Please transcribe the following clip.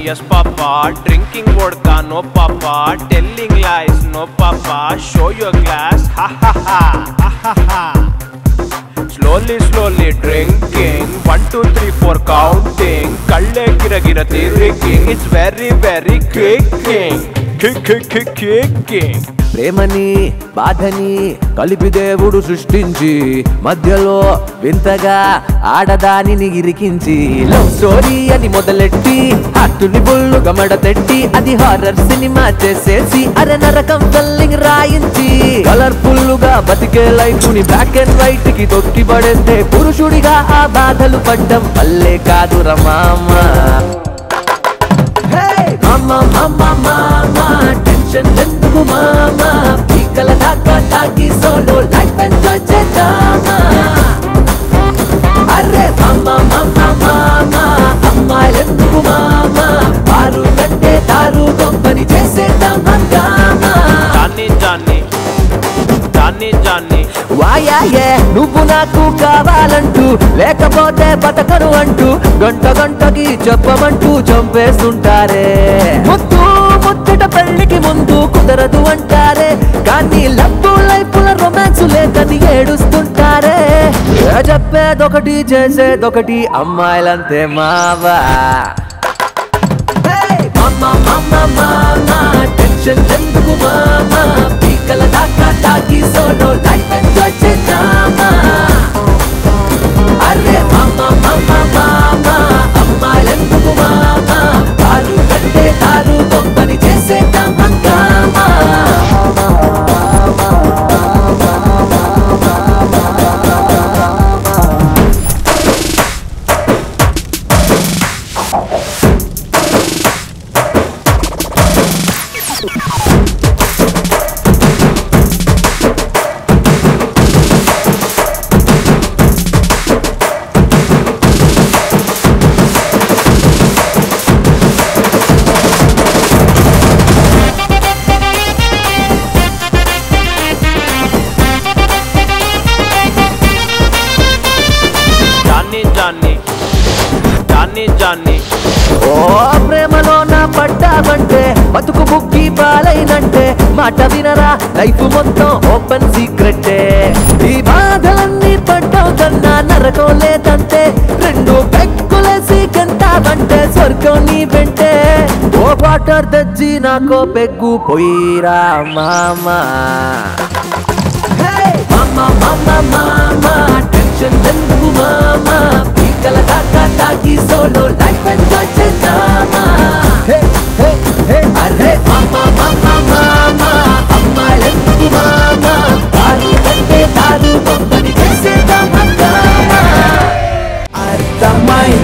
yes papa. Drinking vodka, no papa. Telling lies, no papa. Show your glass, ha ha ha, ha ha ha. Slowly, slowly drinking. One, two, three, four, counting. Kalle gira gira thinking. It's very, very kicking. Kick, kick, kick, kicking. ప్రేమని బాధని కలిపి దేవుడు సృష్టించి మధ్యలో వింతగా ఆడదానిని ఇరికించి love story అని మొదలెట్టి హట్టుని బుల్లు గమడతెట్టి అది హారర్ సినిమా చేసేసి అరే నరకం ఫిల్లింగ్ రాయించి కలర్ఫుల్ గా బతికే లైఫ్ ని బ్లాక్ అండ్ వైట్ కి తొక్కి పడేస్తే పురుషుడిగా ఆ బాధలు పడ్డం వల్లే కాదు రమామా మామా మామా మామా టెన్షన్ ఎందుకు మామా పీకల దాకా తాగి సోలో లైఫ్ ఎంజాయ్ చేద్దామా అరే మామా మామా మామా అమ్మాయిలు ఎందుకు మామా పారు కంటే తారు గొప్పని చేసేద్దాం హంగామా Johnny, Johnny. Johnny, Johnny. వాయాయే నువ్వు నాకు కావాలంటూ లేకపోతే బతకను అంటూ గంట గంటకి చెప్పమంటూ చంపేస్తుంటారే ముద్దు ముచ్చట పెళ్లికి ముందు కుదరదు అంటారే కానీ లవ్వు లైఫ్ల రొమాన్స్ లేకని ఏడుస్తుంటారే ఏ చెప్పేదొకటి చేసేదొకటి అమ్మాయిలంతే మావా మామా మామా మామా టెన్షన్ ఎందుకు మామా పీకల దాకా తాగి సోలో లైఫ్ ఎంజాయ్ చేద్దామా అరే మామా మామా మామా అమ్మాయిలెందుకు మామా కారు కంటే కారు గొప్పని చేసేద్దాం హంగామా Johnny, Johnny. Johnny, Johnny. ఓ ప్రేమలో నా పడ్డావంటే బతుకు బుక్కి పాలైనంటే మాట వినరా లైఫ్ మొత్తం ఓపెన్ సీక్రెట్ ఈ బాధలన్నీ పడ్డావు కన్నా నరకం లేదంటే రెండు పెక్కులేసి కంటావంటే స్వర్గం నీ వెంటే ఓ వాటర్ తెచ్చి నాకో పెగ్గు పోయిరా మామా మామా మామా మామా టెన్షన్ ఎందుకు మామా పీకల దాకా తాగి సోలో లైఫ్ ఎంజాయ్ చేద్దామా అరే మామా మామా మామా అమ్మాయిలు ఎందుకు మామా కారు కంటే కారు గొప్పని చేసేద్దాం హంగామా అర్థమై